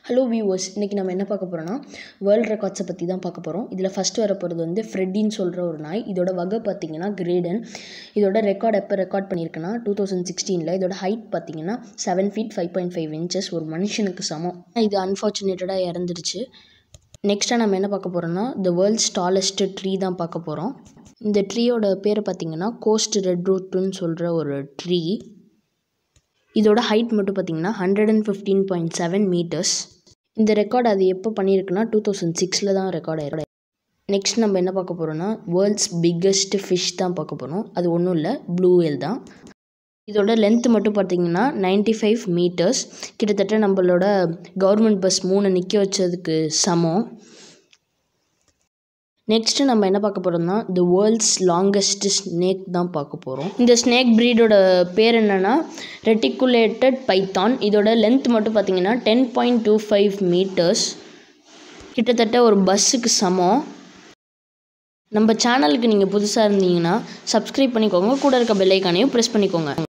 hello viewers இன்றைக்கி நம்ம என்ன பார்க்க போகிறோம்னா வேர்ல்ட் ரெக்கார்ட்ஸை பற்றி தான் பார்க்க போகிறோம் இதில் ஃபஸ்ட்டு வர போகிறது வந்து ஃப்ரெட்டின்னு சொல்கிற ஒரு நாய் இதோட வகை பார்த்தீங்கன்னா கிரேடன் இதோட ரெக்கார்ட் எப்போ ரெக்கார்ட் பண்ணியிருக்குன்னா டூ தௌசண்ட் சிக்ஸ்டீனில் இதோட ஹைட் பார்த்தீங்கன்னா seven feet five point five inches ஒரு மனுஷனுக்கு சமம் இது அன்ஃபார்ச்சுனேட்டடாக இறந்துடுச்சு நெக்ஸ்ட்டாக நம்ம என்ன பார்க்க போகிறோம்னா த வேர்ல்ட்ஸ் டாலஸ்ட் ட்ரீ தான் பார்க்க போகிறோம் இந்த ட்ரீயோட பேர் பார்த்தீங்கன்னா கோஸ்ட் ரெட் ரூட்டுன்னு சொல்கிற ஒரு ட்ரீ இதோட ஹைட் மட்டும் பார்த்தீங்கன்னா hundred and fifteen point seven metres இந்த ரெக்கார்ட் அது எப்போ பண்ணியிருக்குன்னா டூ தௌசண்ட் சிக்ஸில் தான் ரெக்கார்ட் ஆயிருக்கு நெக்ஸ்ட் நம்ம என்ன பார்க்க போகிறோம்னா வேர்ல்ட்ஸ் பிக்கஸ்ட் ஃபிஷ் தான் பார்க்க போகிறோம் அது ஒன்றும் இல்லை ப்ளூ வேல் தான் இதோட லென்த் மட்டும் பார்த்தீங்கன்னா நைன்டி ஃபைவ் மீட்டர்ஸ் கிட்டத்தட்ட நம்மளோட கவர்மெண்ட் பஸ் மூணு நிற்க வச்சதுக்கு சமம் நெக்ஸ்ட்டு நம்ம என்ன பார்க்க போகிறோம்னா த வேர்ல்ட்ஸ் லாங்கஸ்ட் ஸ்னேக் தான் பார்க்க போகிறோம் இந்த ஸ்னேக் ப்ரீடோட பேர் என்னென்னா ரெட்டிகுலேட்டட் பைத்தான் இதோட லென்த் மட்டும் பார்த்தீங்கன்னா ten point two five metres கிட்டத்தட்ட ஒரு பஸ்ஸுக்கு சமம் நம்ம சேனலுக்கு நீங்கள் புதுசாக இருந்தீங்கன்னா சப்ஸ்கிரைப் பண்ணிக்கோங்க கூட இருக்க பெல்லைக்கானையும் ப்ரெஸ் பண்ணிக்கோங்க